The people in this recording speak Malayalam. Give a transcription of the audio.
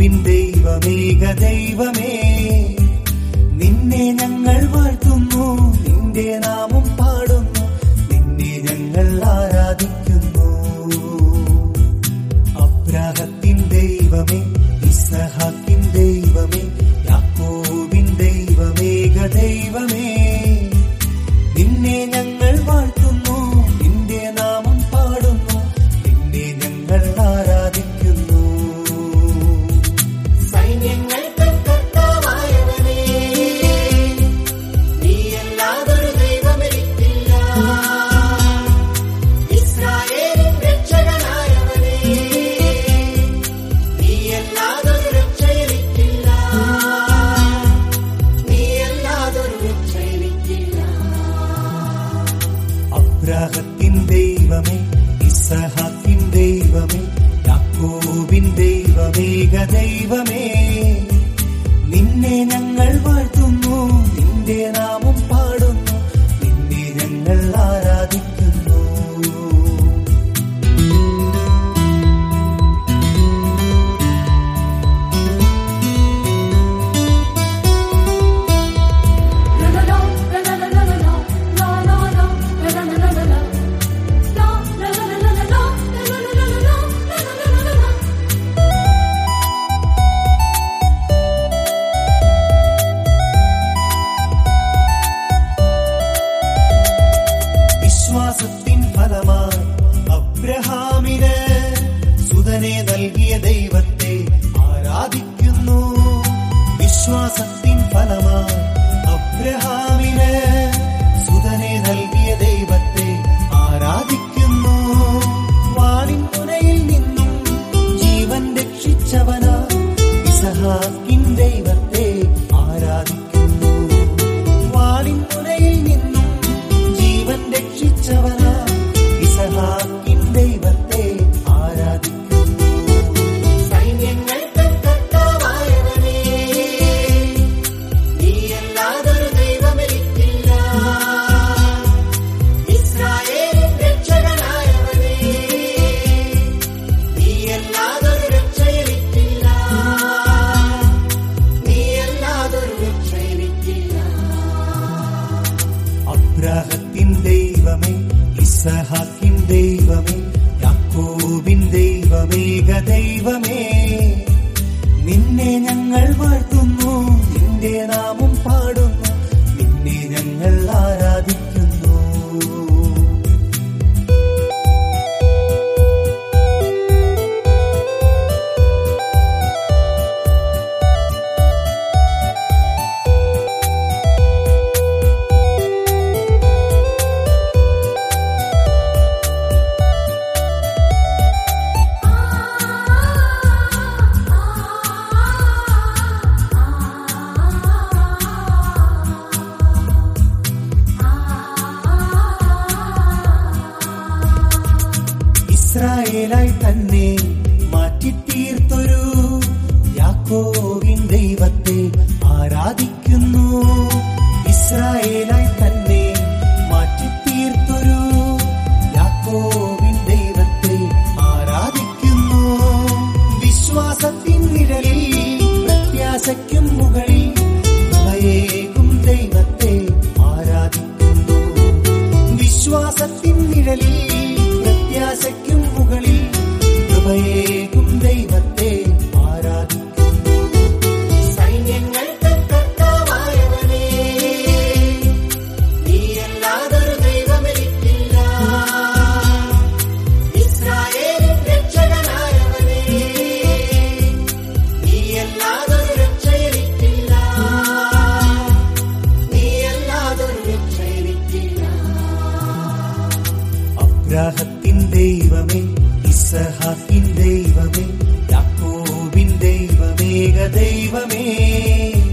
യാക്കോബിൻ ദൈവമേക ദൈവമേ നിന്നെ ഞങ്ങൾ വാഴ്ത്തുന്നു നിന്റെ നാമം പാടുന്നു നിന്നെ ഞങ്ങൾ ആരാധിക്കുന്നു അബ്രാഹത്തിൻ ദൈവമേ ഇസഹാക്കിൻ ദൈവമേ യാക്കോബിൻ ദൈവമേക ദൈവമേ നിന്നെ ഞങ്ങൾ വാഴ്ത്തുന്നു നിന്റെ നാമം പാടുന്നു നിന്നെ ഞങ്ങൾ ആരാധിക്കുന്നു സൈന്യങ്ങൾക്ക് കർത്താവായവനേ നീയല്ലാതൊരു ദൈവമെനിക്കില്ല ഇസ്രായേലിൻ രക്ഷകനായവനേ നീയല്ലാതൊരു രക്ഷ എനിക്കില്ല നീയല്ലാതൊരു രക്ഷ എനിക്കില്ല അബ്രാഹത്തിൻ ദൈവമേ ഇസഹാക്കിൻ ദൈവമേ യാക്കോബിൻ ദൈവമേക ദൈവമേ നിന്നെ ഞങ്ങൾ വാഴ്ത്തുന്നു നിന്റെ നാമം പാടുന്നു നിന്നെ ഞങ്ങൾ ആരാധിക്കുന്നു വിശ്വാസത്തിൻ ഫലമായി അബ്രഹാമിന് സുതനെ നൽകിയ ദൈവത്തെ ആരാധിക്കുന്നു വിശ്വാസത്തിൻ ഫലമായി അബ്രഹാമിന് സുതനെ നൽകിയ ദൈവത്തെ ആരാധിക്കുന്നു വാളിൻ മുനയിൽ നിന്നും ജീവൻ രക്ഷിച്ചവനാ ഇസഹാക്കിൻ ദൈവത്തെ ആരാധിക്കുന്നു വാളിൻ മുനയിൽ നിന്നും ജീവൻ രക്ഷിച്ചവനാ ഇസഹാക്കിൻ ദൈവത്തെ ആരാധിക്കുന്നു സൈന്യങ്ങൾക്ക് കർത്താവായവനേ നീയല്ലാതൊരു ദൈവമെനിക്കില്ല ഇസ്രായേലിൻ രക്ഷകനായവനേ നീയല്ലാതൊരു രക്ഷ എനിക്കില്ല നീയല്ലാതൊരു രക്ഷ എനിക്കില്ല അബ്രാഹത്തിൻ ദൈവമേ ഇസഹാക്കിൻ ദൈവമേ യാക്കോബിൻ ദൈവമേക ദൈവമേ നിന്നെ ഞങ്ങൾ വാഴ്ത്തുന്നു നിന്റെ നാമം പാടുന്നു നിന്നെ ഞങ്ങൾ ആരാധിക്കുന്നു ഇസ്രായേലായി തന്നെ മാറ്റിത്തീർത്തൊരു യാക്കോവിൻ ദൈവത്തെ ആരാധിക്കുന്നു ഇസ്രായേലായി തന്നെ മാറ്റിത്തീർത്തൊരു യാക്കോവിൻ ദൈവത്തെ ആരാധിക്കുന്നു വിശ്വാസത്തിൻ നിഴലിൽ പ്രത്യാശയ്ക്കും മുകളിൽ കൃപയേകും ദൈവത്തെ ആരാധിക്കുന്നു വിശ്വാസത്തിൻ നിഴലിൽ പ്രത്യാശയ്ക്കും മുകളിൽ കൃപയേകും ദൈവത്തെ ആരാധിക്കുന്നു സൈന്യങ്ങൾക്ക് കർത്താവായവനേ നീയല്ലാതൊരു ദൈവമെനിക്കില്ല ഇസ്രായേലിൻ രക്ഷകനായവനേ നീയല്ലാതൊരു രക്ഷ എനിക്കില്ല നീയല്ലാതൊരു രക്ഷ എനിക്കില്ല അബ്രാഹത്തിൻ ദൈവമേ ഇസഹാക്കിൻ ദൈവമേ യാക്കോബിൻ ദൈവമേക ദൈവമേ